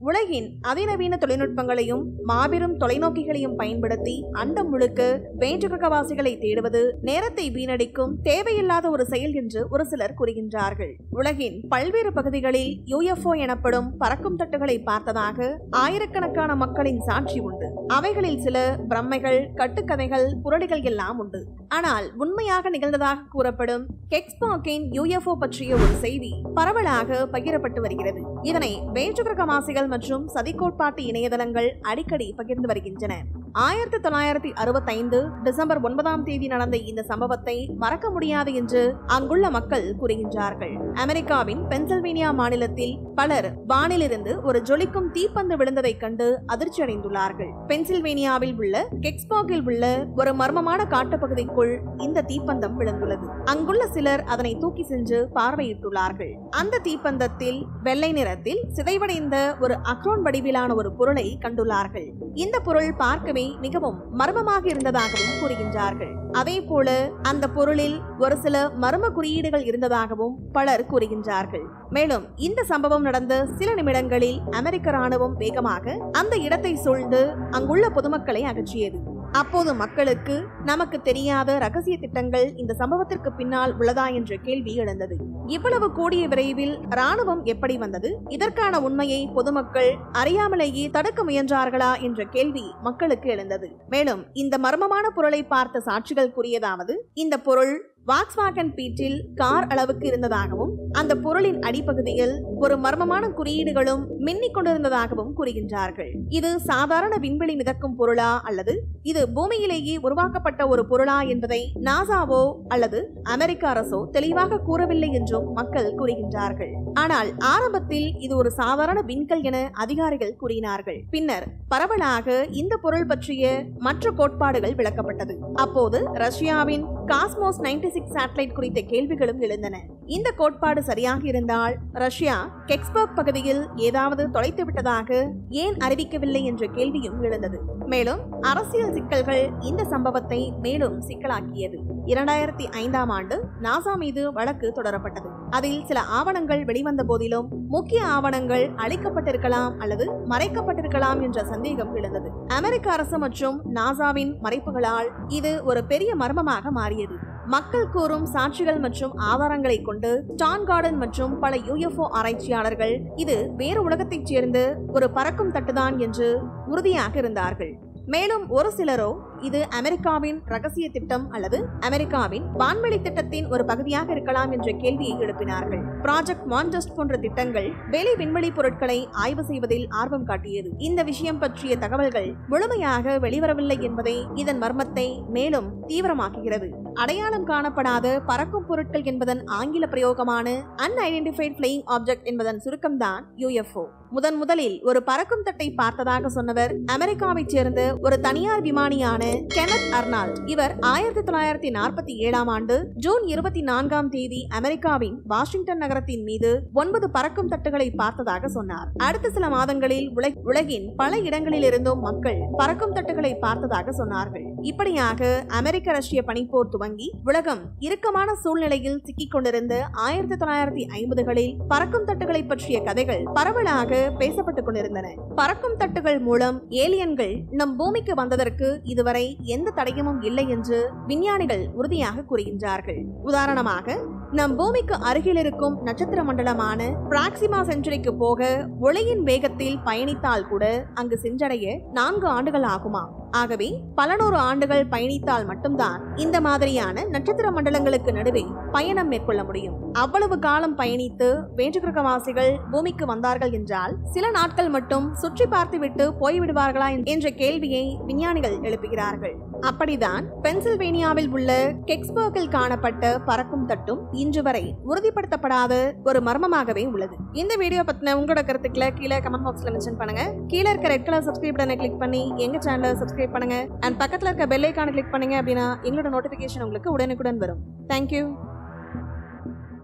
உலகின் அதிநவீன தொழில்நுட்பங்களையும் மாபெரும் தொலைநோக்கிகளையும் பயன்படுத்தி அண்டம் முழுக்க வேற்றுகிரகவாசிகளை தேடுவது நேரத்தை வீணடிக்கும் தேவையில்லாத ஒரு செயல் என்று ஒரு சிலர் கூறுகின்றார்கள் உலகின் பல்வேறு பகுதிகளில் யூஎஃப்ஓ எனப்படும் பறக்கும் தட்டுகளை பார்த்ததாக ஆயிரக்கணக்கான மக்களின் சாட்சி உண்டு அவைகளில் சில பிரம்மைகள் கட்டுக்கதைகள் புரளிகள் எல்லாம் உண்டு ஆனால் உண்மையாக நிகழ்ந்ததாக கூறப்படும் கெக்ஸ்பாக்கின் யூஎஃப்ஓ பற்றிய ஒரு செய்தி பரவலாக பகிரப்பட்டு வருகிறது இதனை வேற்றுகிரகவாசிகள் மற்றும் சதிக்கோட்பாட்டு இணையதளங்கள் அடிக்கடி பகிர்ந்து வருகின்றன ஆயிரத்தி தொள்ளாயிரத்தி அறுபத்தைந்து டிசம்பர் ஒன்பதாம் தேதி நடந்த இந்த சம்பவத்தை மறக்க முடியாது என்று அங்குள்ள மக்கள் கூறுகின்றார்கள் அமெரிக்காவின் பென்சில்வேனியா மாநிலத்தில் பலர் வானிலிருந்து ஒரு ஜொலிக்கும் தீப்பந்து விழுந்ததைக் கண்டு அதிர்ச்சி அடைந்துள்ளார்கள் பென்சில்வேனியாவில் உள்ள கெக்ஸ்பாகில் உள்ள ஒரு மர்மமான காட்டுப்பகுதிக்குள் இந்த தீப்பந்தம் விழுந்துள்ளது அங்குள்ள சிலர் அதனை தூக்கி சென்று பார்வையிட்டுள்ளார்கள் அந்த தீப்பந்தத்தில் வெள்ளை நிறத்தில் சிதைவடைந்த ஒரு அக்ரோன் வடிவிலான ஒரு பொருளை கண்டுள்ளார்கள் இந்த பொருள் பார்க்கவே மிகவும் மர்மமாக இருந்ததாகவும் கூறுகின்றார்கள் அதே போல அந்த பொருளில் ஒரு சில மர்ம குறியீடுகள் இருந்ததாகவும் பலர் கூறுகின்றார்கள் மேலும் இந்த சம்பவம் நடந்த சில நிமிடங்களில் அமெரிக்க ராணுவம் வேகமாக அந்த இடத்தை சூழ்ந்து அங்குள்ள பொதுமக்களை அகற்றியது அப்போது மக்களுக்கு நமக்கு தெரியாத ரகசிய திட்டங்கள் இந்த சம்பவத்திற்கு பின்னால் உள்ளதா என்ற கேள்வி எழுந்தது இவ்வளவு கூடிய விரைவில் ராணுவம் எப்படி வந்தது இதற்கான உண்மையை பொதுமக்கள் அறியாமலேயே தடுக்க முயன்றார்களா என்ற கேள்வி மக்களுக்கு எழுந்தது மேலும் இந்த மர்மமான பொருளை பார்த்த சாட்சிகள் கூறியதாவது இந்த பொருள் வாக்ஸ்வாகன் பீட்டில் கார் அளவுக்கு இருந்ததாகவும் அந்த பொருளின் அடிப்பகுதியில் ஒரு மர்மமான குறியீடுகளும் மின்னிக் கொண்டிருந்ததாகவும் கூறுகின்றார்கள் இது சாதாரண விண்வெளி மிதக்கும் பொருளா அல்லது இது பூமியிலேயே உருவாக்கப்பட்ட ஒரு பொருளா என்பதை நாசாவோ அல்லது அமெரிக்க அரசோ தெளிவாக கூறவில்லை என்றும் மக்கள் கூறுகின்றார்கள் ஆனால் ஆரம்பத்தில் இது ஒரு சாதாரண விண்கல் என அதிகாரிகள் கூறினார்கள் பின்னர் பரவலாக இந்த பொருள் பற்றிய மற்ற கோட்பாடுகள் விளக்கப்பட்டது அப்போது ரஷ்யாவின் காஸ்மோஸ் 96 சிக்ஸ் சேட்டலைட் குறித்த கேள்விகளும் எழுந்தன இந்த கோட்பாடு சரியாக இருந்தால் ரஷ்யா கெக்ஸ்பர்க் பகுதியில் ஏதாவது தொலைத்து விட்டதாக ஏன் அறிவிக்கவில்லை என்ற கேள்வியும் எழுந்தது மேலும் அரசியல் சிக்கல்கள் இந்த சம்பவத்தை மேலும் சிக்கலாக்கியது இரண்டாயிரத்தி ஐந்தாம் ஆண்டு நாசா மீது வழக்கு தொடரப்பட்டது அதில் சில ஆவணங்கள் வெளிவந்த போதிலும் முக்கிய ஆவணங்கள் அழிக்கப்பட்டிருக்கலாம் அல்லது மறைக்கப்பட்டிருக்கலாம் என்ற சந்தேகம் எழுந்தது அமெரிக்க அரசு மற்றும் நாசாவின் மறைப்புகளால் இது ஒரு பெரிய மர்மமாக மாறியது மக்கள் கூறும் சாட்சிகள் மற்றும் ஆதாரங்களை கொண்டு ஸ்டான் கார்டன் மற்றும் பல யூஎஃப்ஓ ஆராய்ச்சியாளர்கள் இது வேறு உலகத்தைச் சேர்ந்த ஒரு பறக்கும் தட்டுதான் என்று உறுதியாக இருந்தார்கள் மேலும் ஒரு சிலரோ இது அமெரிக்காவின் ரகசிய திட்டம் அல்லது அமெரிக்காவின் வான்வெளி திட்டத்தின் ஒரு பகுதியாக இருக்கலாம் என்ற கேள்வியை எழுப்பினார்கள் ப்ராஜெக்ட் மான்டஸ்ட் போன்ற திட்டங்கள் வெளி விண்வெளி பொருட்களை ஆய்வு செய்வதில் ஆர்வம் காட்டியது இந்த விஷயம் பற்றிய தகவல்கள் முழுமையாக வெளிவரவில்லை என்பதை இதன் மர்மத்தை மேலும் தீவிரமாக்குகிறது அடையாளம் காணப்படாத பறக்கும் பொருட்கள் என்பதன் ஆங்கில பிரயோகமான அன்ஐடென்டிஃபைட் பிளேயிங் ஆப்ஜெக்ட் என்பதன் சுருக்கம்தான் யூஎஃப்ஓ முதன் முதலில் ஒரு பறக்கும் தட்டை பார்த்ததாக சொன்னவர் அமெரிக்காவைச் சேர்ந்த ஒரு தனியார் விமானியான கெனத் அர்னால்ட் இவர் ஆயிரத்தி தொள்ளாயிரத்தி நாற்பத்தி ஏழாம் ஆண்டு ஜூன் இருபத்தி நான்காம் தேதி அமெரிக்காவின் வாஷிங்டன் நகரத்தின் மீது ஒன்பது பறக்கும் தட்டுகளை பார்த்ததாக சொன்னார் அடுத்த சில மாதங்களில் உலக- உலகின் பல இடங்களில் இருந்தும் மக்கள் பறக்கும் தட்டுகளை பார்த்ததாக சொன்னார்கள் இப்படியாக அமெரிக்க ரஷ்ய பனிப்போர் துவங்கி உலகம் இறுக்கமான சூழ்நிலையில் சிக்கிக் கொண்டிருந்த ஆயிரத்தி தொள்ளாயிரத்தி ஐம்பதுகளில் பறக்கும் தட்டுகளை பற்றிய கதைகள் பரவலாக பேசப்பட்டுக் கொண்டிருந்தன பறக்கும் தட்டுகள் மூலம் ஏலியன்கள் நம் பூமிக்கு வந்ததற்கு இதுவரை எந்த தடயமும் இல்லை என்று விஞ்ஞானிகள் உறுதியாக கூறுகின்றார்கள் உதாரணமாக நம் பூமிக்கு அருகில் இருக்கும் நட்சத்திர மண்டலமான பிராக்சிமா செஞ்சுரிக்கு போக ஒளியின் வேகத்தில் பயணித்தால் கூட அங்கு சென்றடைய நான்கு ஆண்டுகள் ஆகுமா ஆகவே பல நூறு ஆண்டுகள் பயணித்தால் மட்டும்தான் இந்த மாதிரியான நட்சத்திர மண்டலங்களுக்கு நடுவே பயணம் மேற்கொள்ள முடியும் அவ்வளவு காலம் பயணித்து வேற்றுக்கிரகவாசிகள் பூமிக்கு வந்தார்கள் என்றால் சில நாட்கள் மட்டும் சுற்றி பார்த்துவிட்டு போய்விடுவார்களா என்ற கேள்வியை விஞ்ஞானிகள் எழுப்புகிறார்கள் அப்படிதான் பென்சில்வேனியாவில் உள்ள கெக்ஸ்பர்கில் காணப்பட்ட பறக்கும் தட்டும் இன்று வரை உறுதிப்படுத்தப்படாத ஒரு மர்மமாகவே உள்ளது இந்த வீடியோ பத்தின உங்களோட கருத்துக்களை கீழே கமெண்ட் பாக்ஸ்ல மென்ஷன் பண்ணுங்க கீழே இருக்க ரெட் கலர் சப்ஸ்கிரைப் பட்டனை கிளிக் பண்ணி எங்க சேனலை சப்ஸ்கிரைப் பண்ணுங்க அண்ட் பக்கத்துல இருக்க பெல் ஐக்கானை கிளிக் பண்ணீங்க அப்படின்னா எங்களோட நோட்டிபிகேஷன் உங்களுக்கு உடனுக்குடன் வரும் தேங்க்யூ